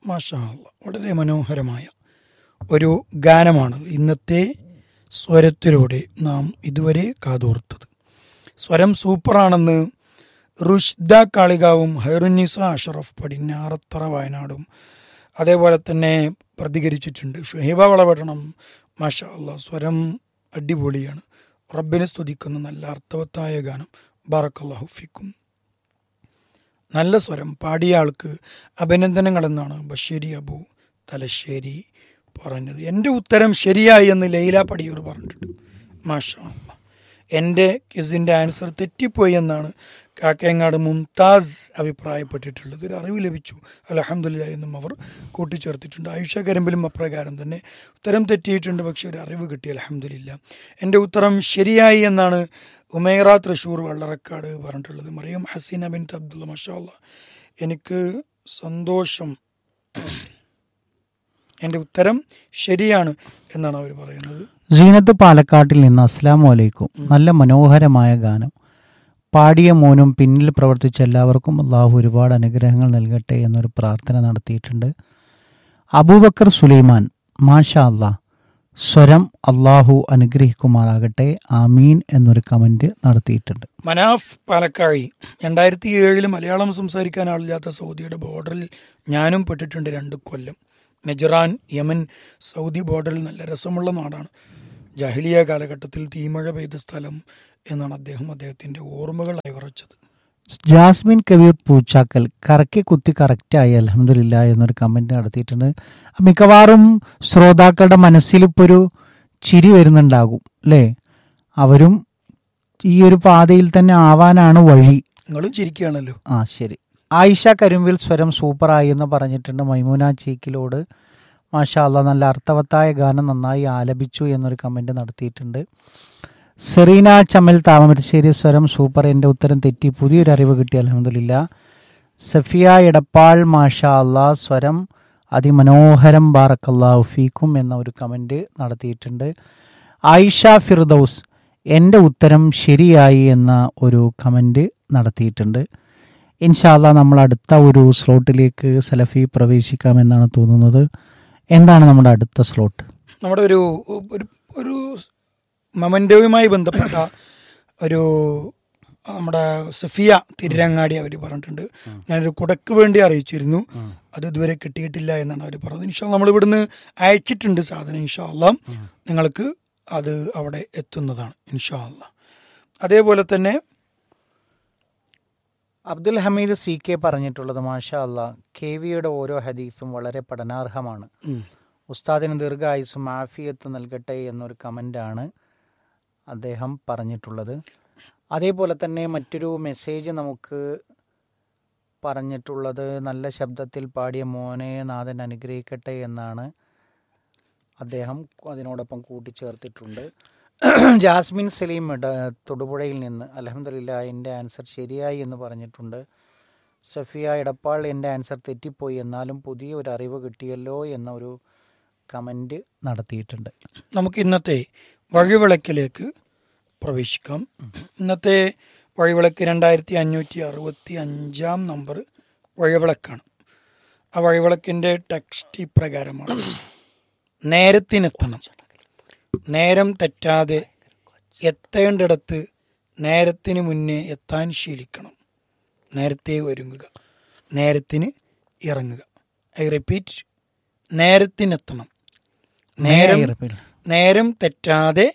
മാഷാ അല്ലാ. വളരെ മനോഹരമായ ഒരു ഗാനമാണ് ഇന്നത്തെ സ്വരത്തിലൂടെ നാം ഇതുവരെ കാതോർത്തത് സ്വരം സൂപ്പറാണെന്ന് റുഷ്ദ കാളികാവും ഹൈറുന്നിസ അഷറഫ് പടിഞ്ഞാറത്തറ വയനാടും അതേപോലെ തന്നെ പ്രതികരിച്ചിട്ടുണ്ട് ഷുഹൈബ വളപട്ടണം മാഷാ അല്ലാ സ്വരം അടിപൊളിയാണ് റബ്ബിനെ സ്തുതിക്കുന്ന നല്ല അർത്ഥവത്തായ ഗാനം ബാറക്കല്ലാഹു ഫിക്കും നല്ല സ്വരം പാടിയ ആൾക്ക് അഭിനന്ദനങ്ങളെന്നാണ് ബഷീരി അബു തലശ്ശേരി പറഞ്ഞത് എൻ്റെ ഉത്തരം ശരിയായി എന്ന് ലൈല പടിയൂർ പറഞ്ഞിട്ടുണ്ട് മാഷാ അല്ലാ. എൻ്റെ ക്വിസിൻ്റെ ആൻസർ തെറ്റിപ്പോയി എന്നാണ് കാക്കയങ്ങാട് മുംതാസ് അഭിപ്രായപ്പെട്ടിട്ടുള്ളത് ഒരു അറിവ് ലഭിച്ചു അലഹമില്ല എന്നും അവർ കൂട്ടിച്ചേർത്തിട്ടുണ്ട് ആയുഷ കരിമ്പിലും അപ്രകാരം തന്നെ ഉത്തരം തെറ്റിയിട്ടുണ്ട് പക്ഷെ ഒരു അറിവ് കിട്ടി അലഹമില്ല എൻ്റെ ഉത്തരം ശരിയായി എന്നാണ് ഉമേറ തൃശ്ശൂർ വള്ളറക്കാട് പറഞ്ഞിട്ടുള്ളത് മറിയം ഹസീന ബിൻ അബ്ദുള്ള മഷാല്ല എനിക്ക് സന്തോഷം എൻ്റെ ഉത്തരം ശരിയാണ് എന്നാണ് അവർ പറയുന്നത് സീനത്ത് പാലക്കാട്ടിൽ നിന്ന് അസ്ലാമു അലൈക്കും നല്ല മനോഹരമായ ഗാനം പാടിയ മോനും പിന്നിൽ പ്രവർത്തിച്ച എല്ലാവർക്കും അള്ളാഹു ഒരുപാട് അനുഗ്രഹങ്ങൾ നൽകട്ടെ എന്നൊരു പ്രാർത്ഥന നടത്തിയിട്ടുണ്ട് അബൂബക്കർ സുലൈമാൻ മാഷാ അല്ലാ സ്വരം അള്ളാഹു അനുഗ്രഹിക്കുമാറാകട്ടെ ആമീൻ എന്നൊരു കമന്റ് നടത്തിയിട്ടുണ്ട് മനാഫ് പാലക്കാഴി രണ്ടായിരത്തി ഏഴിൽ മലയാളം സംസാരിക്കാൻ ആളില്ലാത്ത സൗദിയുടെ ബോർഡറിൽ ഞാനും പെട്ടിട്ടുണ്ട് രണ്ട് കൊല്ലം നജറാൻ യമൻ സൗദി ബോർഡറിൽ നല്ല രസമുള്ള നാടാണ് ജാഹിലിയ കാലഘട്ടത്തിൽ തീമഴ പെയ്ത സ്ഥലം എന്നാണ് അദ്ദേഹം അദ്ദേഹത്തിന്റെ ഓർമ്മകൾ അയവറച്ചത് ജാസ്മിൻ കബീർ പൂച്ചാക്കൽ കറക്കി കുത്തി കറക്റ്റായി അലഹമില്ല എന്നൊരു കമന്റ് നടത്തിയിട്ടുണ്ട് മിക്കവാറും ശ്രോതാക്കളുടെ മനസ്സിൽ ഇപ്പോൾ ഒരു ചിരി വരുന്നുണ്ടാകും അല്ലേ അവരും ഈ ഒരു പാതയിൽ തന്നെ ആവാനാണ് വഴി നിങ്ങളും ചിരിക്കുകയാണല്ലോ ആ ശരി ആയിഷ കരുമ്പിൽ സ്വരം സൂപ്പറായി എന്ന് പറഞ്ഞിട്ടുണ്ട് മൈമൂന ചീക്കിലോട് മാഷാ അല്ലാ നല്ല അർത്ഥവത്തായ ഗാനം നന്നായി ആലപിച്ചു എന്നൊരു കമന്റ് നടത്തിയിട്ടുണ്ട് സെറീന ചമൽ താമരശ്ശേരി സ്വരം സൂപ്പർ എൻ്റെ ഉത്തരം തെറ്റി പുതിയൊരു അറിവ് കിട്ടി അലഹമില്ല സഫിയ എടപ്പാൾ മാഷാ അല്ലാ സ്വരം അതിമനോഹരം ബാറക്കല്ലാ ഫീക്കും എന്ന ഒരു കമൻറ്റ് നടത്തിയിട്ടുണ്ട് ആയിഷ ഫിർദൌസ് എൻ്റെ ഉത്തരം ശരിയായി എന്ന ഒരു കമൻറ്റ് നടത്തിയിട്ടുണ്ട് ഇൻഷാല്ല നമ്മൾ അടുത്ത ഒരു സ്ലോട്ടിലേക്ക് സലഫി പ്രവേശിക്കാമെന്നാണ് തോന്നുന്നത് എന്താണ് നമ്മുടെ അടുത്ത സ്ലോട്ട് നമ്മുടെ ഒരു ഒരു ഒരു മമൻറ്റോയുമായി ബന്ധപ്പെട്ട ഒരു നമ്മുടെ സഫിയ തിരുരങ്ങാടി അവർ പറഞ്ഞിട്ടുണ്ട് ഞാനൊരു കുടക്ക് വേണ്ടി അറിയിച്ചിരുന്നു അത് ഇതുവരെ കിട്ടിയിട്ടില്ല എന്നാണ് അവർ പറഞ്ഞത് ഇൻഷാ നമ്മൾ ഇവിടുന്ന് അയച്ചിട്ടുണ്ട് സാധനം ഇൻഷാ അല്ലാം നിങ്ങൾക്ക് അത് അവിടെ എത്തുന്നതാണ് ഇൻഷാ അല്ലാ അതേപോലെ തന്നെ അബ്ദുൽ ഹമീദ് സി കെ പറഞ്ഞിട്ടുള്ളത് മാഷാ അല്ലാ കെ വിയുടെ ഓരോ ഹദീസും വളരെ പഠനാർഹമാണ് ഉം, ഉസ്താദിന് ദീർഘായുസും ആഫിയത്ത് നൽകട്ടെ എന്നൊരു കമൻ്റാണ് അദ്ദേഹം പറഞ്ഞിട്ടുള്ളത് അതേപോലെ തന്നെ മറ്റൊരു മെസ്സേജ് നമുക്ക് പറഞ്ഞിട്ടുള്ളത് നല്ല ശബ്ദത്തിൽ പാടിയ മോനെ നാഥൻ അനുഗ്രഹിക്കട്ടെ എന്നാണ് അദ്ദേഹം അതിനോടൊപ്പം കൂട്ടിച്ചേർത്തിട്ടുണ്ട് ജാസ്മിൻ സലീം ഇട തൊടുപുഴയിൽ നിന്ന് അലഹമില്ല എൻ്റെ ആൻസർ ശരിയായി എന്ന് പറഞ്ഞിട്ടുണ്ട് സഫിയ ഇടപ്പാൾ എൻ്റെ ആൻസർ തെറ്റിപ്പോയി എന്നാലും പുതിയ ഒരു അറിവ് കിട്ടിയല്ലോ എന്ന ഒരു കമൻറ്റ് നടത്തിയിട്ടുണ്ട് നമുക്ക് ഇന്നത്തെ വഴിവിളക്കിലേക്ക് പ്രവേശിക്കാം ഇന്നത്തെ വഴിവിളക്ക് രണ്ടായിരത്തി അഞ്ഞൂറ്റി അറുപത്തി അഞ്ചാം നമ്പർ വഴിവിളക്കാണ് ആ വഴിവിളക്കിൻ്റെ ടെക്സ്റ്റ് ഇപ്രകാരമാണ് നേരത്തിനെത്തണം നേരം തെറ്റാതെ എത്തേണ്ടിടത്ത് നേരത്തിന് മുന്നേ എത്താൻ ശീലിക്കണം നേരത്തെ ഒരുങ്ങുക നേരത്തിന് ഇറങ്ങുക ഐ റിപ്പീറ്റ് നേരത്തിനെത്തണം നേരം നേരം തെറ്റാതെ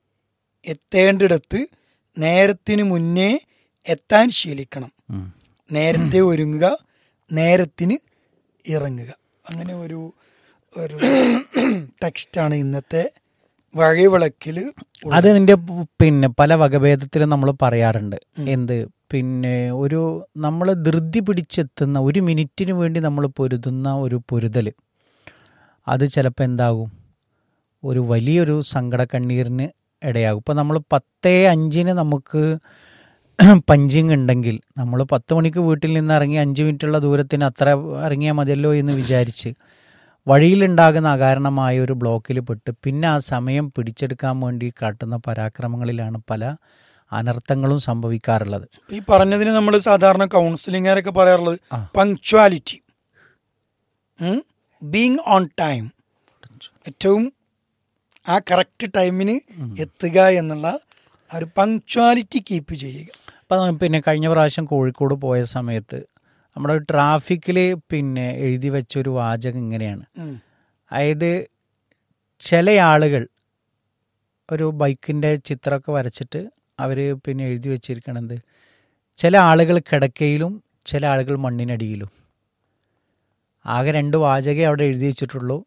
എത്തേണ്ടിടത്ത് നേരത്തിന് മുന്നേ എത്താൻ ശീലിക്കണം ഉം. നേരത്തെ ഒരുങ്ങുക നേരത്തിന് ഇറങ്ങുക അങ്ങനെ ഒരു ഒരു ടെക്സ്റ്റാണ് ഇന്നത്തെ വഴിവിളക്കിൽ അത് നിന്റെ പിന്നെ പല വകഭേദത്തിലും നമ്മൾ പറയാറുണ്ട് എന്ത് പിന്നെ ഒരു നമ്മൾ ധൃതി പിടിച്ചെത്തുന്ന ഒരു മിനിറ്റിന് വേണ്ടി നമ്മൾ പൊരുതുന്ന ഒരു പൊരുതൽ അത് ചിലപ്പോൾ എന്താകും ഒരു വലിയൊരു സങ്കട കണ്ണീരിന് ഇടയാകും ഇപ്പോൾ നമ്മൾ പത്തേ അഞ്ചിന് നമുക്ക് പഞ്ചിങ് ഉണ്ടെങ്കിൽ നമ്മൾ പത്ത് മണിക്ക് വീട്ടിൽ നിന്ന് ഇറങ്ങി അഞ്ച് മിനിറ്റുള്ള ദൂരത്തിന് അത്ര ഇറങ്ങിയാൽ മതിയല്ലോ എന്ന് വിചാരിച്ച് വഴിയിലുണ്ടാകുന്ന അകാരണമായ ഒരു ബ്ലോക്കിൽ പെട്ട് പിന്നെ ആ സമയം പിടിച്ചെടുക്കാൻ വേണ്ടി കാട്ടുന്ന പരാക്രമങ്ങളിലാണ് പല അനർത്ഥങ്ങളും സംഭവിക്കാറുള്ളത് ഈ പറഞ്ഞതിന് നമ്മൾ സാധാരണ കൗൺസിലിംഗുകാരൊക്കെ പറയാറുള്ളത് ആ. പങ്ക്ച്വാലിറ്റി ബീങ് ഓൺ ടൈം ഏറ്റവും ആ കറക്റ്റ് ടൈമിന് എത്തുക എന്നുള്ള ആ ഒരു പങ്ക്ച്വാലിറ്റി കീപ്പ് ചെയ്യുക അപ്പം പിന്നെ കഴിഞ്ഞ പ്രാവശ്യം കോഴിക്കോട് പോയ സമയത്ത് നമ്മുടെ ട്രാഫിക്കിൽ പിന്നെ എഴുതി വെച്ചൊരു വാചകം ഇങ്ങനെയാണ് ഉം. അതായത് ചില ആളുകൾ ഒരു ബൈക്കിൻ്റെ ചിത്രമൊക്കെ വരച്ചിട്ട് അവർ പിന്നെ എഴുതി വെച്ചിരിക്കണത് ചില ആളുകൾ കിടക്കയിലും ചില ആളുകൾ മണ്ണിനടിയിലും ആകെ രണ്ട് വാചകേ അവിടെ എഴുതി വെച്ചിട്ടുള്ളൂ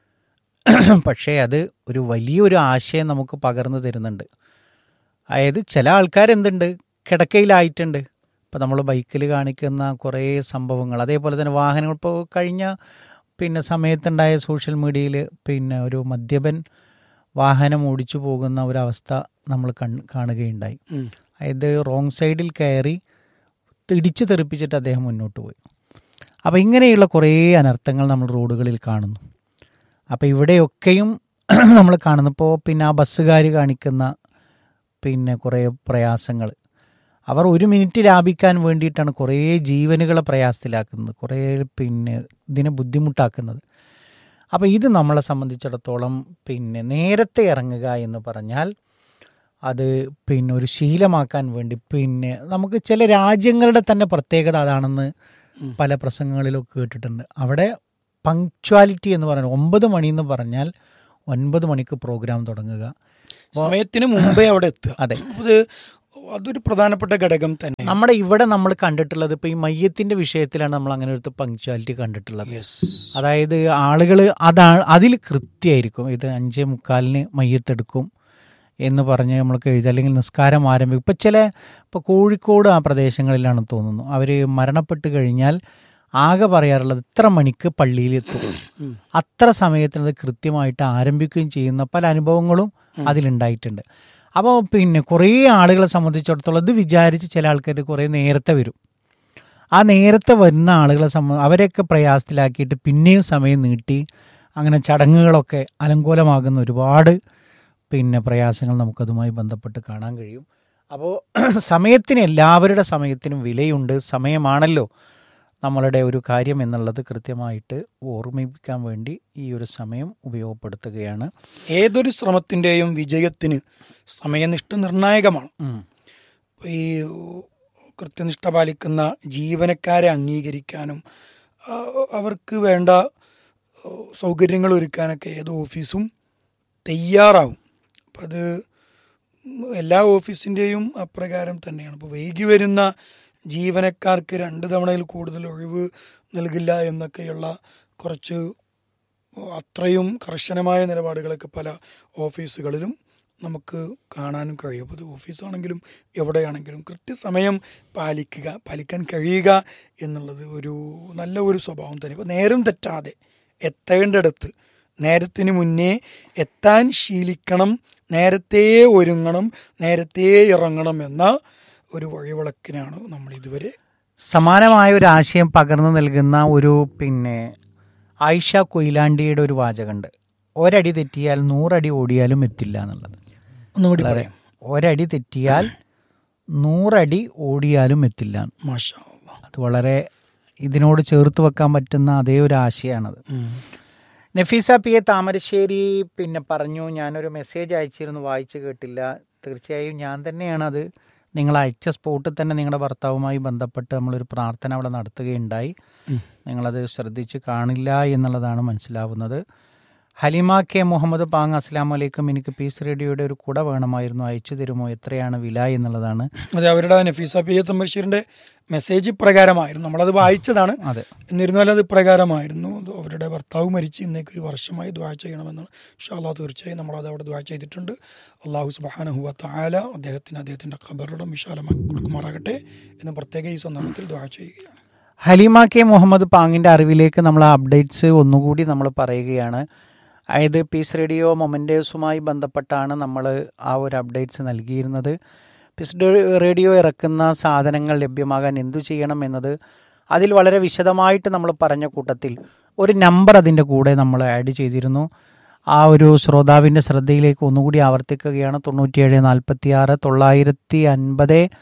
പക്ഷേ അത് ഒരു വലിയൊരു ആശയം നമുക്ക് പകർന്നു തരുന്നുണ്ട് അതായത് ചില ആൾക്കാരെന്തുണ്ട് കിടക്കയിലായിട്ടുണ്ട് ഇപ്പോൾ നമ്മൾ ബൈക്കിൽ കാണിക്കുന്ന കുറേ സംഭവങ്ങൾ അതേപോലെ തന്നെ വാഹനങ്ങൾ ഇപ്പോൾ കഴിഞ്ഞ പിന്നെ സമയത്തുണ്ടായ സോഷ്യൽ മീഡിയയിൽ പിന്നെ ഒരു മദ്യപൻ വാഹനം ഓടിച്ചു പോകുന്ന ഒരവസ്ഥ നമ്മൾ കൺ കാണുകയുണ്ടായി ഉം. അതായത് റോങ് സൈഡിൽ കയറി ഇടിച്ചു തെറിപ്പിച്ചിട്ട് അദ്ദേഹം മുന്നോട്ട് പോയി അപ്പോൾ ഇങ്ങനെയുള്ള കുറേ അനർത്ഥങ്ങൾ നമ്മൾ റോഡുകളിൽ കാണുന്നു അപ്പോൾ ഇവിടെയൊക്കെയും നമ്മൾ കാണുന്നു ഇപ്പോൾ പിന്നെ ആ ബസ്സുകാർ കാണിക്കുന്ന പിന്നെ കുറേ പ്രയാസങ്ങൾ അവർ ഒരു മിനിറ്റ് ലാഭിക്കാൻ വേണ്ടിയിട്ടാണ് കുറേ ജീവനുകളെ പ്രയാസത്തിലാക്കുന്നത് കുറേ പിന്നെ ഇതിനെ ബുദ്ധിമുട്ടാക്കുന്നത് അപ്പോൾ ഇത് നമ്മളെ സംബന്ധിച്ചിടത്തോളം പിന്നെ നേരത്തെ ഇറങ്ങുക എന്ന് പറഞ്ഞാൽ അത് പിന്നെ ഒരു ശീലമാക്കാൻ വേണ്ടി പിന്നെ നമുക്ക് ചില രാജ്യങ്ങളുടെ തന്നെ പ്രത്യേകത അതാണെന്ന് പല പ്രസംഗങ്ങളിലൊക്കെ കേട്ടിട്ടുണ്ട് അവിടെ പങ്ക്ച്വാലിറ്റി എന്ന് പറയുന്നത് ഒമ്പത് മണി എന്ന് പറഞ്ഞാൽ ഒൻപത് മണിക്ക് പ്രോഗ്രാം തുടങ്ങുക സമയത്തിന് മുമ്പേ അവിടെ എത്തുക അതെ അത് അതൊരു പ്രധാനപ്പെട്ട ഘടകം തന്നെ നമ്മുടെ ഇവിടെ നമ്മൾ കണ്ടിട്ടുള്ളത് ഇപ്പൊ ഈ മയ്യത്തിന്റെ വിഷയത്തിലാണ് നമ്മൾ അങ്ങനെ ഒരു പങ്ക്ച്വാലിറ്റി കണ്ടിട്ടുള്ളത് യെസ് അതായത് ആളുകൾ അതാ അതിൽ കൃത്യമായിരിക്കും ഇത് അഞ്ചേ മുക്കാലിന് മയ്യത്തെടുക്കും എന്ന് പറഞ്ഞ് നമ്മൾക്ക് എഴുതി അല്ലെങ്കിൽ നിസ്കാരം ആരംഭിക്കും ഇപ്പം ചില ഇപ്പോൾ കോഴിക്കോട് ആ പ്രദേശങ്ങളിലാണെന്ന് തോന്നുന്നു അവർ മരണപ്പെട്ട് കഴിഞ്ഞാൽ ആകെ പറയാറുള്ളത് ഇത്ര മണിക്ക് പള്ളിയിൽ എത്തും അത്ര സമയത്തിന് അത് കൃത്യമായിട്ട് ആരംഭിക്കുകയും ചെയ്യുന്ന പല അനുഭവങ്ങളും അതിലുണ്ടായിട്ടുണ്ട് അപ്പോൾ പിന്നെ കുറേ ആളുകളെ സംബന്ധിച്ചിടത്തോളം ഇത് വിചാരിച്ച് ചില ആൾക്കാർ കുറേ നേരത്തെ വരും ആ നേരത്തെ വരുന്ന ആളുകളെ സംബ അവരെയൊക്കെ പ്രയാസത്തിലാക്കിയിട്ട് പിന്നെയും സമയം നീട്ടി അങ്ങനെ ചടങ്ങുകളൊക്കെ അലങ്കോലമാകുന്ന ഒരുപാട് പിന്നെ പ്രയാസങ്ങൾ നമുക്കതുമായി ബന്ധപ്പെട്ട് കാണാൻ കഴിയും അപ്പോൾ സമയത്തിന് എല്ലാവരുടെ സമയത്തിനും വിലയുണ്ട് സമയമാണല്ലോ നമ്മളുടെ ഒരു കാര്യം എന്നുള്ളത് കൃത്യമായിട്ട് ഓർമ്മിപ്പിക്കാൻ വേണ്ടി ഈ ഒരു സമയം ഉപയോഗപ്പെടുത്തുകയാണ് ഏതൊരു ശ്രമത്തിന്റെയും വിജയത്തിന് സമയനിഷ്ഠ നിർണായകമാണ് ഉം. ഈ കൃത്യനിഷ്ഠ പാലിക്കുന്ന ജീവനക്കാരെ അംഗീകരിക്കാനും ആ, അവർക്ക് വേണ്ട ആ, സൗകര്യങ്ങൾ ഒരുക്കാനൊക്കെ ഏത് ഓഫീസും തയ്യാറാവും അപ്പം അത് എല്ലാ ഓഫീസിൻ്റെയും അപ്രകാരം തന്നെയാണ് ഇപ്പോൾ വൈകി വരുന്ന ജീവനക്കാർക്ക് രണ്ട് തവണയിൽ കൂടുതൽ ഒഴിവ് നൽകില്ല എന്നൊക്കെയുള്ള കുറച്ച് അത്രയും കർശനമായ നിലപാടുകളൊക്കെ പല ഓഫീസുകളിലും നമുക്ക് കാണാനും കഴിയും അപ്പോൾ അത് ഓഫീസാണെങ്കിലും എവിടെയാണെങ്കിലും കൃത്യസമയം പാലിക്കുക പാലിക്കാൻ കഴിയുക എന്നുള്ളത് ഒരു നല്ല ഒരു സ്വഭാവം തന്നെ ഇപ്പോൾ നേരം തെറ്റാതെ എത്തേണ്ടടുത്ത് നേരത്തിന് മുന്നേ എത്താൻ ശീലിക്കണം നേരത്തെ ഒരുങ്ങണം നേരത്തെ ഇറങ്ങണം എന്ന ഒരു വഴിവിളക്കിനാണ് നമ്മൾ ഇതുവരെ സമാനമായ ഒരു ആശയം പകർന്നു നൽകുന്ന ഒരു പിന്നെ ആയിഷ കൊയിലാണ്ടിയുടെ ഒരു വാചകമുണ്ട് ഒരടി തെറ്റിയാൽ നൂറടി ഓടിയാലും എത്തില്ല എന്നുള്ളത് ഒന്നുകൂടി വളരെ പറയാം ഒരടി തെറ്റിയാൽ നൂറടി ഓടിയാലും എത്തില്ല മാഷാ അല്ലാ. അത് വളരെ ഇതിനോട് ചേർത്ത് വെക്കാൻ പറ്റുന്ന അതേ ഒരു ആശയമാണത് ഉം. നഫീസ പി എ താമരശ്ശേരി പിന്നെ പറഞ്ഞു ഞാനൊരു മെസ്സേജ് അയച്ചിരുന്നു വായിച്ചു കേട്ടില്ല തീർച്ചയായും ഞാൻ തന്നെയാണ് അത് നിങ്ങൾ അയച്ച സ്പോട്ടിൽ തന്നെ നിങ്ങളുടെ ഭർത്താവുമായി ബന്ധപ്പെട്ട് നമ്മളൊരു പ്രാർത്ഥന അവിടെ നടത്തുകയുണ്ടായി നിങ്ങളത് ശ്രദ്ധിച്ച് കാണില്ല എന്നുള്ളതാണ് മനസ്സിലാവുന്നത് ഹലിമ കെ മുഹമ്മദ് പാങ് അസ്ലാം വലൈക്കും എനിക്ക് പീസ് റേഡിയോയുടെ ഒരു കുട വേണമായിരുന്നു അയച്ചു തരുമോ എത്രയാണ് വില എന്നുള്ളതാണ് അതെ അവരുടെ നഫീസ പി എ തമ്പശ്ശേരിന്റെ മെസ്സേജ് ഇപ്രകാരമായിരുന്നു നമ്മളത് വായിച്ചതാണ് അതെ എന്നിരുന്നാലും അത് ഇപ്രകാരമായിരുന്നു അത് അവരുടെ ഭർത്താവ് മരിച്ച് ഇന്നേക്ക് ഒരു വർഷമായി ദ്വാ ചെയ്യണമെന്നാണ് ഷാല്ലാ തീർച്ചയായും നമ്മളത് അവിടെ ദ്വാ ചെയ്തിട്ടുണ്ട് അള്ളാഹു സുബാനഹുവ താല അദ്ദേഹത്തിന് അദ്ദേഹത്തിന്റെ ഖബറിടം വിശാലമാക്കി കൊടുക്കുമാറാകട്ടെ എന്ന് പ്രത്യേക ഈ സന്ദർഭത്തിൽ ദ്വാ ചെയ്യുകയാണ് ഹലീമ കെ മുഹമ്മദ് പാങ്ങിൻ്റെ അറിവിലേക്ക് നമ്മൾ അപ്ഡേറ്റ്സ് ഒന്നുകൂടി നമ്മൾ പറയുകയാണ് അതായത് പീസ് റേഡിയോ മൊമെൻറ്റേഴ്സുമായി ബന്ധപ്പെട്ടാണ് നമ്മൾ ആ ഒരു അപ്ഡേറ്റ്സ് നൽകിയിരുന്നത് പീസ് ഡേ- റേഡിയോ ഇറക്കുന്ന സാധനങ്ങൾ ലഭ്യമാകാൻ എന്തു ചെയ്യണം എന്നത് അതിൽ വളരെ വിശദമായിട്ട് നമ്മൾ പറഞ്ഞ കൂട്ടത്തിൽ ഒരു നമ്പർ അതിൻ്റെ കൂടെ നമ്മൾ ആഡ് ചെയ്തിരുന്നു ആ ഒരു ശ്രോതാവിൻ്റെ ശ്രദ്ധയിലേക്ക് ഒന്നുകൂടി ആവർത്തിക്കുകയാണ് തൊണ്ണൂറ്റിയേഴ് നാൽപ്പത്തി ആറ് തൊള്ളായിരത്തി അൻപത്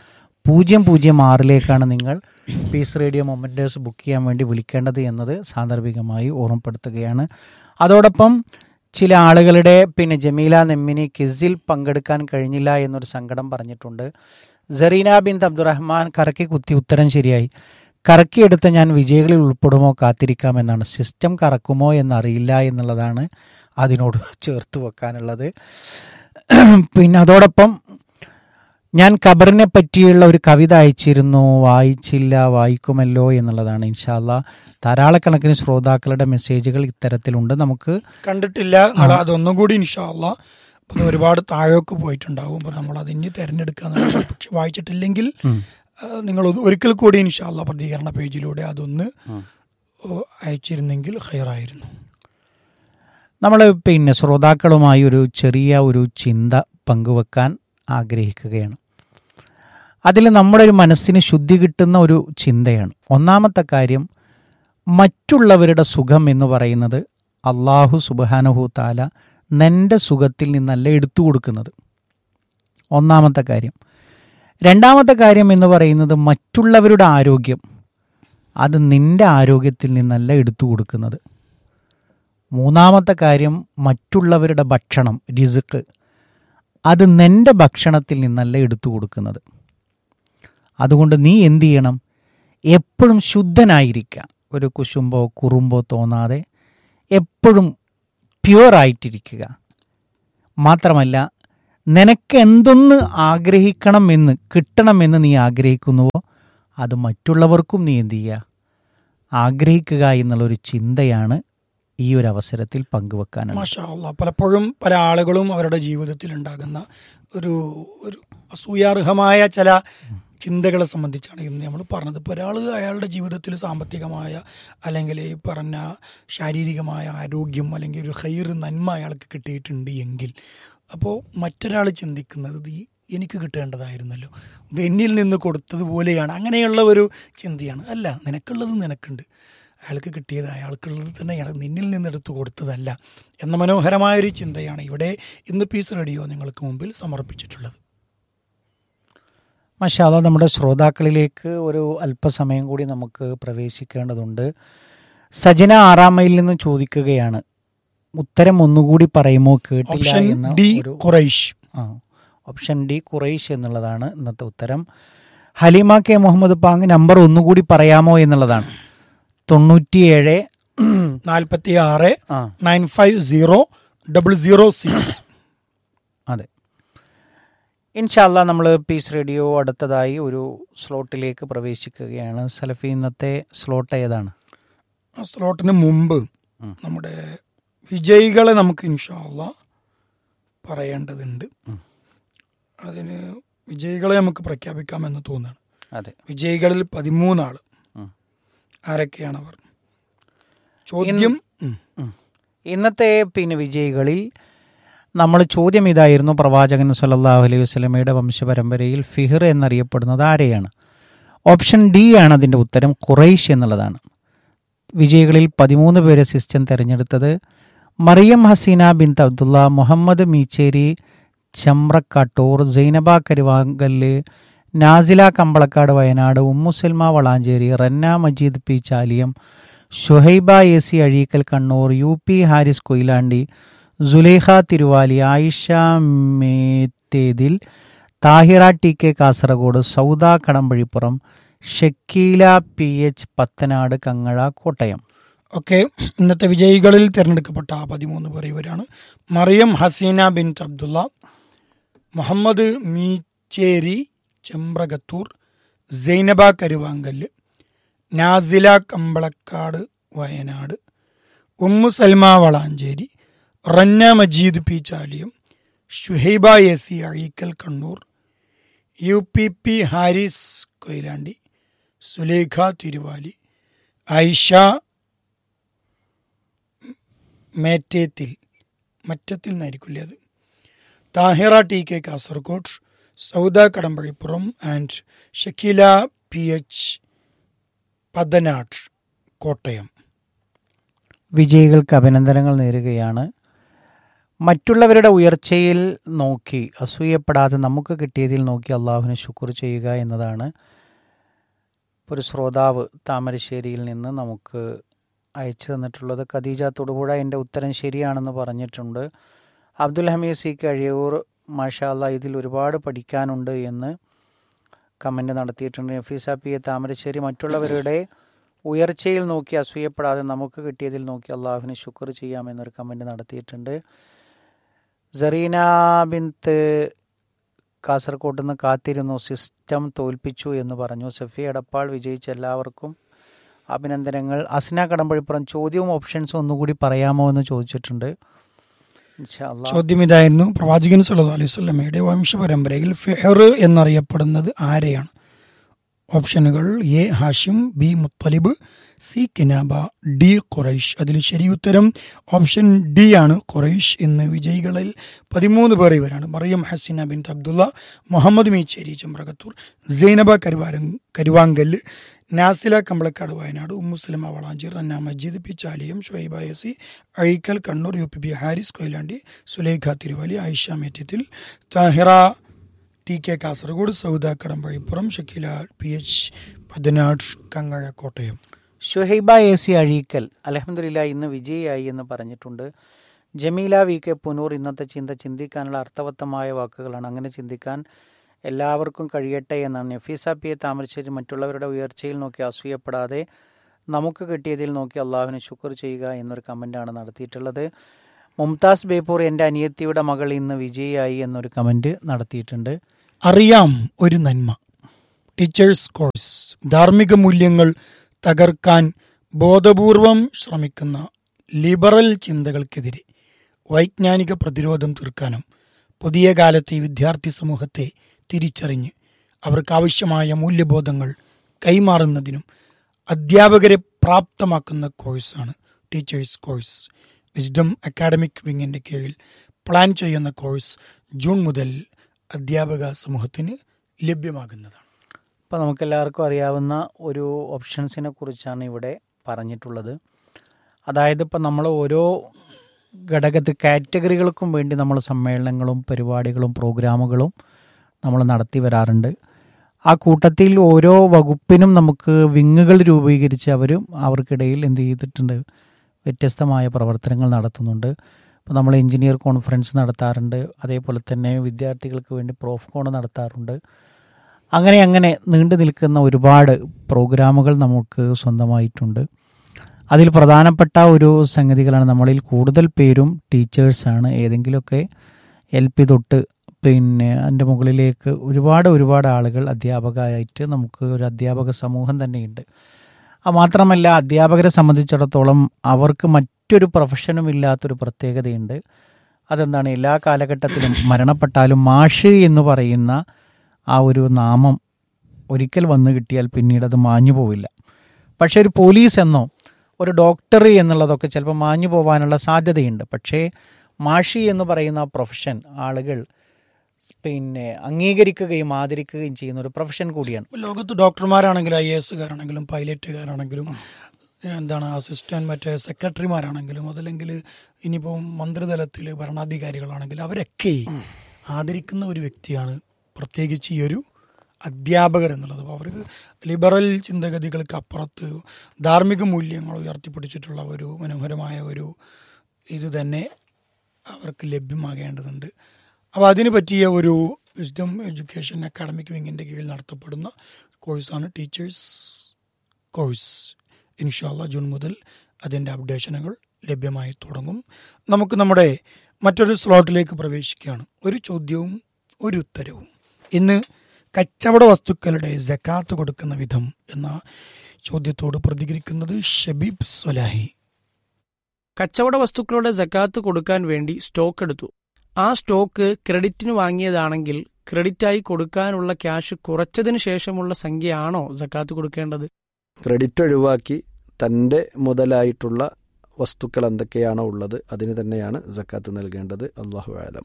പൂജ്യം പൂജ്യം ആറിലേക്കാണ് നിങ്ങൾ പീസ് റേഡിയോ മൊമെൻറ്റേഴ്സ് ബുക്ക് ചെയ്യാൻ വേണ്ടി വിളിക്കേണ്ടത് എന്നത് സാന്ദർഭികമായി ഓർമ്മപ്പെടുത്തുകയാണ് അതോടൊപ്പം ചില ആളുകളുടെ പിന്നെ ജമീല നെമ്മിനി കിസിൽ പങ്കെടുക്കാൻ കഴിഞ്ഞില്ല എന്നൊരു സങ്കടം പറഞ്ഞിട്ടുണ്ട് സെറീന ബിൻ അബ്ദുറഹ്മാൻ കറക്കി കുത്തി ഉത്തരം ശരിയായി കറക്കിയെടുത്ത് ഞാൻ വിജയികളിൽ ഉൾപ്പെടുമോ കാത്തിരിക്കാമെന്നാണ് സിസ്റ്റം കറക്കുമോ എന്നറിയില്ല എന്നുള്ളതാണ് അതിനോട് ചേർത്ത് വെക്കാനുള്ളത് പിന്നെ അതോടൊപ്പം ഞാൻ ഖബറിനെ പറ്റിയുള്ള ഒരു കവിത അയച്ചിരുന്നു വായിച്ചില്ല വായിക്കുമല്ലോ എന്നുള്ളതാണ് ഇൻഷാല്ല ധാരാളക്കണക്കിന് ശ്രോതാക്കളുടെ മെസ്സേജുകൾ ഇത്തരത്തിലുണ്ട് നമുക്ക് കണ്ടിട്ടില്ല നിങ്ങൾ അതൊന്നും കൂടി ഇൻഷാല്ല അപ്പൊ അത് ഒരുപാട് താഴേക്ക് പോയിട്ടുണ്ടാവും അപ്പൊ നമ്മൾ അത് ഇനി തിരഞ്ഞെടുക്കുക പക്ഷെ വായിച്ചിട്ടില്ലെങ്കിൽ ആ, നിങ്ങൾ ഒന്ന് ഒരിക്കൽ കൂടി ഇൻഷാല്ല പ്രതികരണ പേജിലൂടെ അതൊന്ന് ഓ, അയച്ചിരുന്നെങ്കിൽ ഹയറായിരുന്നു നമ്മൾ പിന്നെ ശ്രോതാക്കളുമായി ഒരു ചെറിയ ഒരു ചിന്ത പങ്കുവെക്കാൻ ആഗ്രഹിക്കുകയാണ് അതിൽ നമ്മുടെ ഒരു മനസ്സിന് ശുദ്ധി കിട്ടുന്ന ഒരു ചിന്തയാണ് ഒന്നാമത്തെ കാര്യം മറ്റുള്ളവരുടെ സുഖം എന്ന് പറയുന്നത് അള്ളാഹു സുബാനഹു താല നിന്റെ സുഖത്തിൽ നിന്നല്ല എടുത്തു കൊടുക്കുന്നത് ഒന്നാമത്തെ കാര്യം രണ്ടാമത്തെ കാര്യം എന്ന് പറയുന്നത് മറ്റുള്ളവരുടെ ആരോഗ്യം അത് നിന്റെ ആരോഗ്യത്തിൽ നിന്നല്ല എടുത്തു കൊടുക്കുന്നത് മൂന്നാമത്തെ കാര്യം മറ്റുള്ളവരുടെ ഭക്ഷണം രിസുക്ക് അത് നിന്റെ ഭക്ഷണത്തിൽ നിന്നല്ല എടുത്തു കൊടുക്കുന്നത് അതുകൊണ്ട് നീ എന്ത് ചെയ്യണം എപ്പോഴും ശുദ്ധനായിരിക്കുക ഒരു കുശുമ്പോ കുറുമ്പോ തോന്നാതെ എപ്പോഴും പ്യുവറായിട്ടിരിക്കുക മാത്രമല്ല നിനക്ക് എന്തൊന്ന് ആഗ്രഹിക്കണമെന്ന് കിട്ടണമെന്ന് നീ ആഗ്രഹിക്കുന്നുവോ അത് മറ്റുള്ളവർക്കും നീ എന്ത് ചെയ്യുക ആഗ്രഹിക്കുക എന്നുള്ളൊരു ചിന്തയാണ് ഈ ഒരു അവസരത്തിൽ പങ്കുവെക്കാനുള്ളത് മാഷാ അള്ളാ പലപ്പോഴും പല ആളുകളും അവരുടെ ജീവിതത്തിൽ ഉണ്ടാകുന്ന ഒരു ഒരു അസൂയാർഹമായ ചില ചിന്തകളെ സംബന്ധിച്ചാണ് ഇന്ന് നമ്മൾ പറഞ്ഞത് ഇപ്പോൾ ഒരാൾ അയാളുടെ ജീവിതത്തിൽ സാമ്പത്തികമായ അല്ലെങ്കിൽ ഈ പറഞ്ഞ ശാരീരികമായ ആരോഗ്യം അല്ലെങ്കിൽ ഒരു ഹൈർ നന്മ അയാൾക്ക് കിട്ടിയിട്ടുണ്ട് എങ്കിൽ അപ്പോൾ മറ്റൊരാൾ ചിന്തിക്കുന്നത് ഇത് ഈ എനിക്ക് കിട്ടേണ്ടതായിരുന്നല്ലോ ഇത് എന്നിൽ നിന്ന് കൊടുത്തതുപോലെയാണ് അങ്ങനെയുള്ള ഒരു ചിന്തയാണ് അല്ല നിനക്കുള്ളത് നിനക്കുണ്ട് അയാൾക്ക് കിട്ടിയത് അയാൾക്കുള്ളത് തന്നെ അയാൾ നിന്നിൽ നിന്നെടുത്ത് കൊടുത്തതല്ല എന്ന മനോഹരമായൊരു ചിന്തയാണ് ഇവിടെ ഇന്ന് പീസ് റേഡിയോ നിങ്ങൾക്ക് മുമ്പിൽ സമർപ്പിച്ചിട്ടുള്ളത് മഷാല നമ്മുടെ ശ്രോതാക്കളിലേക്ക് ഒരു അല്പസമയം കൂടി നമുക്ക് പ്രവേശിക്കേണ്ടതുണ്ട് സജന ആറാം മൈലിൽ നിന്ന് ചോദിക്കുകയാണ് ഉത്തരം ഒന്നുകൂടി പറയുമോ കേട്ടില്ല ഓപ്ഷൻ എന്ന ഡി ഒരു ഖുറൈഷ് ആ ഓപ്ഷൻ ഡി ഖുറൈഷ് എന്നുള്ളതാണ് ഇന്നത്തെ ഉത്തരം ഹലീമ കെ മുഹമ്മദ് പാങ് നമ്പർ ഒന്നുകൂടി പറയാമോ എന്നുള്ളതാണ് തൊണ്ണൂറ്റിയേഴ് നാൽപ്പത്തി ആറ് ആ nine five zero double zero six അതെ ഇൻഷാല്ല നമ്മൾ പീസ് റേഡിയോ അടുത്തതായി ഒരു സ്ലോട്ടിലേക്ക് പ്രവേശിക്കുകയാണ് സലഫി ഇന്നത്തെ സ്ലോട്ട് ഏതാണ് സ്ലോട്ടിന് മുമ്പ് ഉം. നമ്മുടെ വിജയികളെ നമുക്ക് ഇൻഷാല്ല പറയേണ്ടതുണ്ട് ഉം. അതിന് വിജയികളെ നമുക്ക് പ്രഖ്യാപിക്കാമെന്ന് തോന്നുന്നു അതെ വിജയികളിൽ പതിമൂന്നാള് ഉം. ആരൊക്കെയാണ് അവർ ചോദ്യം ഉം. ഉം. ഇന്നത്തെ പിന്നെ വിജയികളിൽ നമ്മൾ ചോദ്യം ഇതായിരുന്നു പ്രവാചകൻ സല്ലല്ലാഹു അലൈഹി വസല്ലമയുടെ വംശപരമ്പരയിൽ ഫിഹിർ എന്നറിയപ്പെടുന്നത് ആരെയാണ് ഓപ്ഷൻ ഡി ആണ് അതിൻ്റെ ഉത്തരം ഖുറൈഷ് എന്നുള്ളതാണ് വിജയികളിൽ പതിമൂന്ന് പേരെ സിസ്റ്റം തിരഞ്ഞെടുത്തത് Mariyam Haseena bin Abdulla Muhammad Meecheri Chamrakkattoor Sainaba Karuvankallu Nasila Kambalakkad Wayanad Ummusalma Valanchery Ranna Majeed P Chaliyam Shuhaiba A C Azhikkal Kannur U P Haris Koyilandy Sulaikha Thiruvali Ayisha Methethil Thahira T K Kasaragod Sauda Kadampazhipuram Shakeela P H Pathanad Kangazha Kottayam okay ഇന്നത്തെ വിജയികളിൽ തിരഞ്ഞെടുക്കപ്പെട്ട ആ പതിമൂന്ന് പേർ ഇവരാണ് Mariyam Haseena bin Abdulla Muhammad Meecheri ചെമ്പ്രകത്തൂർ Sainaba Karuvankallu Nasila Kambalakkad Wayanad Ummu Salma Valanchery Ranna Majeed P Chaliyam Shuhaiba A C Azhikkal Kannur U P P Haris Koyilandy Sulekha Thiruvali Aisha Methethil Mattathil നിന്നായിരിക്കില്ലേ അത് Thahira T K Kasaragod Sauda Kadampazhipuram and Shakeela P H Pathanad Kottayam വിജയികൾക്ക് അഭിനന്ദനങ്ങൾ നേരുകയാണ് മറ്റുള്ളവരുടെ ഉയർച്ചയിൽ നോക്കി അസൂയപ്പെടാതെ നമുക്ക് കിട്ടിയതിൽ നോക്കി അള്ളാഹുവിന് ശുക്ർ ചെയ്യുക എന്നതാണ് ഒരു ശ്രോതാവ് താമരശ്ശേരിയിൽ നിന്ന് നമുക്ക് അയച്ചു തന്നിട്ടുള്ളത് ഖദീജ തൊടുപുഴ എൻ്റെ ഉത്തരം ശരിയാണെന്ന് പറഞ്ഞിട്ടുണ്ട് അബ്ദുൽ ഹമീദ് സി കഴിയൂർ മാഷാല്ല ഇതിൽ ഒരുപാട് പഠിക്കാനുണ്ട് എന്ന് കമൻ്റ് നടത്തിയിട്ടുണ്ട് നഫീസ പി എ താമരശ്ശേരി മറ്റുള്ളവരുടെ ഉയർച്ചയിൽ നോക്കി അസൂയപ്പെടാതെ നമുക്ക് കിട്ടിയതിൽ നോക്കി അള്ളാഹുവിന് ശുക്ർ ചെയ്യാമെന്നൊരു കമൻ്റ് നടത്തിയിട്ടുണ്ട് സറീന ബിന്ത് കാസർകോട്ട് നിന്ന് കാത്തിരുന്നു സിസ്റ്റം തോൽപ്പിച്ചു എന്ന് പറഞ്ഞു സഫി എടപ്പാൾ വിജയിച്ച എല്ലാവർക്കും അഭിനന്ദനങ്ങൾ അസ്ന കടമ്പഴിപ്പുറം ചോദ്യവും ഓപ്ഷൻസും ഒന്നുകൂടി പറയാമോ എന്ന് ചോദിച്ചിട്ടുണ്ട് ഇൻഷാ അല്ലാ. ചോദ്യം ഇതായിരുന്നു പ്രവാചകൻ സല്ലല്ലാഹു അലൈഹി വസല്ലമയുടെ വംശപരമ്പരയിൽ ഫെഹർ എന്നറിയപ്പെടുന്നത് ആരെയാണ് ഓപ്ഷനുകൾ A Hashim B Muthalib C Kinaba D Quraish അതിൽ ശരിയുത്തരം ഓപ്ഷൻ ഡി ആണ് ഖുറൈഷ് എന്ന് വിജയികളിൽ പതിമൂന്ന് പേർ ഇവരാണ് മറിയം ഹസീന ബിൻ അബ്ദുള്ള മുഹമ്മദ് മീച്ചേരി ചെമ്പ്രകത്തൂർ സൈനബ കരുവാരം കരുവാങ്കല്ല് നാസില കമ്പളക്കാട് വയനാട് ഉമ്മുസ്ലിമ വളാഞ്ചേർ റന്ന മജീദ് പി ചാലിയം ഷുഹൈബ യസി Azhikkal Kannur U P B Haris Koyilandy Sulaikha Thiruvali Ayisha Mettathil Thahira T K Kasaragod Sauda Kadampazhipuram Shakeela P H പതിനാട് കങ്ങഴ കോട്ടയം ഷുഹൈബ എ സി അഴീക്കൽ അലഹമില്ല ഇന്ന് വിജയിയായി എന്ന് പറഞ്ഞിട്ടുണ്ട് ജമീല വി കെ പുനൂർ ഇന്നത്തെ ചിന്ത ചിന്തിക്കാനുള്ള അർത്ഥവത്തമായ വാക്കുകളാണ് അങ്ങനെ ചിന്തിക്കാൻ എല്ലാവർക്കും കഴിയട്ടെ എന്നാണ് നഫീസ പി എ താമരശ്ശേരി മറ്റുള്ളവരുടെ ഉയർച്ചയിൽ നോക്കി അസൂയപ്പെടാതെ നമുക്ക് കിട്ടിയതിൽ നോക്കി അള്ളാഹുവിന് ശുക്ർ ചെയ്യുക എന്നൊരു കമൻ്റാണ് നടത്തിയിട്ടുള്ളത് മുംതാസ് ബേപ്പൂർ എൻ്റെ അനിയത്തിയുടെ മകൾ ഇന്ന് വിജയിയായി എന്നൊരു കമൻറ്റ് നടത്തിയിട്ടുണ്ട് അറിയാം ഒരു നന്മ ടീച്ചേഴ്സ് കോഴ്സ് ധാർമ്മിക മൂല്യങ്ങൾ തകർക്കാൻ ബോധപൂർവം ശ്രമിക്കുന്ന ലിബറൽ ചിന്തകൾക്കെതിരെ വൈജ്ഞാനിക പ്രതിരോധം തീർക്കാനും പുതിയ കാലത്തെ വിദ്യാർത്ഥി സമൂഹത്തെ തിരിച്ചറിഞ്ഞ് അവർക്കാവശ്യമായ മൂല്യബോധങ്ങൾ കൈമാറുന്നതിനും അധ്യാപകരെ പ്രാപ്തമാക്കുന്ന കോഴ്സാണ് ടീച്ചേഴ്സ് കോഴ്സ് വിസ്ഡം അക്കാഡമിക് വിങ്ങിൻ്റെ കീഴിൽ പ്ലാൻ ചെയ്യുന്ന കോഴ്സ് ജൂൺ മുതൽ അധ്യാപക സമൂഹത്തിന് ലഭ്യമാകുന്നതാണ് ഇപ്പോൾ നമുക്കെല്ലാവർക്കും അറിയാവുന്ന ഒരു ഓപ്ഷൻസിനെ കുറിച്ചാണ് ഇവിടെ പറഞ്ഞിട്ടുള്ളത് അതായത് ഇപ്പം നമ്മൾ ഓരോ ഘടകത്ത് കാറ്റഗറികൾക്കും വേണ്ടി നമ്മൾ സമ്മേളനങ്ങളും പരിപാടികളും പ്രോഗ്രാമുകളും നമ്മൾ നടത്തി വരാറുണ്ട് ആ കൂട്ടത്തിൽ ഓരോ വകുപ്പിനും നമുക്ക് വിങ്ങുകൾ രൂപീകരിച്ച് അവരും അവർക്കിടയിൽ എന്ത് ചെയ്തിട്ടുണ്ട് വ്യത്യസ്തമായ പ്രവർത്തനങ്ങൾ നടത്തുന്നുണ്ട് ഇപ്പോൾ നമ്മൾ എഞ്ചിനീയർ കോൺഫറൻസ് നടത്താറുണ്ട് അതേപോലെ തന്നെ വിദ്യാർത്ഥികൾക്ക് വേണ്ടി പ്രോഫ് കോൺ നടത്താറുണ്ട് അങ്ങനെ അങ്ങനെ നീണ്ടു നിൽക്കുന്ന ഒരുപാട് പ്രോഗ്രാമുകൾ നമുക്ക് സ്വന്തമായിട്ടുണ്ട് അതിൽ പ്രധാനപ്പെട്ട ഒരു സംഗതികളാണ് നമ്മളിൽ കൂടുതൽ പേരും ടീച്ചേഴ്സാണ് ഏതെങ്കിലുമൊക്കെ എൽ പി തൊട്ട് പിന്നെ അതിൻ്റെ മുകളിലേക്ക് ഒരുപാട് ഒരുപാട് ആളുകൾ അധ്യാപകരായിട്ട് നമുക്ക് ഒരു അധ്യാപക സമൂഹം തന്നെയുണ്ട് അത് മാത്രമല്ല അധ്യാപകരെ സംബന്ധിച്ചിടത്തോളം അവർക്ക് മറ്റൊരു പ്രൊഫഷനും ഇല്ലാത്തൊരു പ്രത്യേകതയുണ്ട് അതെന്താണ് എല്ലാ കാലഘട്ടത്തിലും മരണപ്പെട്ടാലും മാഷ് എന്ന് പറയുന്ന ആ ഒരു നാമം ഒരിക്കൽ വന്നു കിട്ടിയാൽ പിന്നീട് അത് മാഞ്ഞു പോവില്ല പക്ഷേ ഒരു പോലീസ് എന്നോ ഒരു ഡോക്ടർ എന്നുള്ളതൊക്കെ ചിലപ്പോൾ മാഞ്ഞു പോകാനുള്ള സാധ്യതയുണ്ട് പക്ഷേ മാഷി എന്ന് പറയുന്ന ആ പ്രൊഫഷൻ ആളുകൾ പിന്നെ അംഗീകരിക്കുകയും ആദരിക്കുകയും ചെയ്യുന്ന ഒരു പ്രൊഫഷൻ കൂടിയാണ് ലോകത്ത് ഡോക്ടർമാരാണെങ്കിലും ഐ എ എസുകാരാണെങ്കിലും പൈലറ്റുകാരാണെങ്കിലും എന്താണ് അസിസ്റ്റന്റ് മറ്റേ സെക്രട്ടറിമാരാണെങ്കിലും അതല്ലെങ്കിൽ ഇനിയിപ്പോൾ മന്ത്രിതലത്തിൽ ഭരണാധികാരികളാണെങ്കിലും അവരൊക്കെ ആദരിക്കുന്ന ഒരു വ്യക്തിയാണ് പ്രത്യേകിച്ച് ഈ ഒരു അധ്യാപകർ എന്നുള്ളത് അപ്പോൾ അവർക്ക് ലിബറൽ ചിന്തഗതികൾക്ക് അപ്പുറത്ത് ധാർമ്മിക മൂല്യങ്ങൾ ഉയർത്തിപ്പിടിച്ചിട്ടുള്ള ഒരു മനോഹരമായ ഒരു ഇത് തന്നെ അവർക്ക് ലഭ്യമാകേണ്ടതുണ്ട് അപ്പോൾ അതിന് പറ്റിയ ഒരു വിസ്ഡം എഡ്യൂക്കേഷൻ അക്കാഡമിക് വിങ്ങിൻ്റെ കീഴിൽ നടത്തപ്പെടുന്ന കോഴ്സാണ് ടീച്ചേഴ്സ് കോഴ്സ് ഇൻഷാല്ല ജൂൺ മുതൽ അതിൻ്റെ അപ്ഡേഷനുകൾ ലഭ്യമായി തുടങ്ങും നമുക്ക് നമ്മുടെ മറ്റൊരു സ്ലോട്ടിലേക്ക് പ്രവേശിക്കുകയാണ് ഒരു ചോദ്യവും ഒരു ഉത്തരവും ഇന്ന് കച്ചവട വസ്തുക്കളുടെ ജക്കാത്ത് കൊടുക്കുന്ന വിധം എന്ന ചോദ്യത്തോട് പ്രതികരിക്കുന്നത് ഷബീബ് സ്വലാഹി കച്ചവട വസ്തുക്കളുടെ സക്കാത്ത് കൊടുക്കാൻ വേണ്ടി സ്റ്റോക്ക് എടുത്തു ആ സ്റ്റോക്ക് ക്രെഡിറ്റിന് വാങ്ങിയതാണെങ്കിൽ ക്രെഡിറ്റായി കൊടുക്കാനുള്ള ക്യാഷ് കുറച്ചതിന് ശേഷമുള്ള സംഖ്യയാണോ സക്കാത്ത് കൊടുക്കേണ്ടത് ക്രെഡിറ്റ് ഒഴിവാക്കി തൻ്റെ മുതലായിട്ടുള്ള വസ്തുക്കൾ എന്തൊക്കെയാണോ ഉള്ളത് അതിന് തന്നെയാണ് സക്കാത്ത് നൽകേണ്ടത് അള്ളാഹു ആലം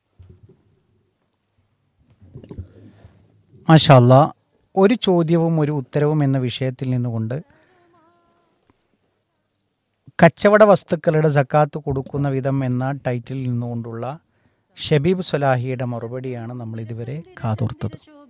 മാഷല്ല ഒരു ചോദ്യവും ഒരു ഉത്തരവും എന്ന വിഷയത്തിൽ നിന്നുകൊണ്ട് കച്ചവട വസ്തുക്കളുടെ സക്കാത്ത് കൊടുക്കുന്ന വിധം എന്ന ടൈറ്റിൽ നിന്നുകൊണ്ടുള്ള ഷബീബ് സൊലാഹിയുടെ മറുപടിയാണ് നമ്മൾ ഇതുവരെ കാതോർത്തത്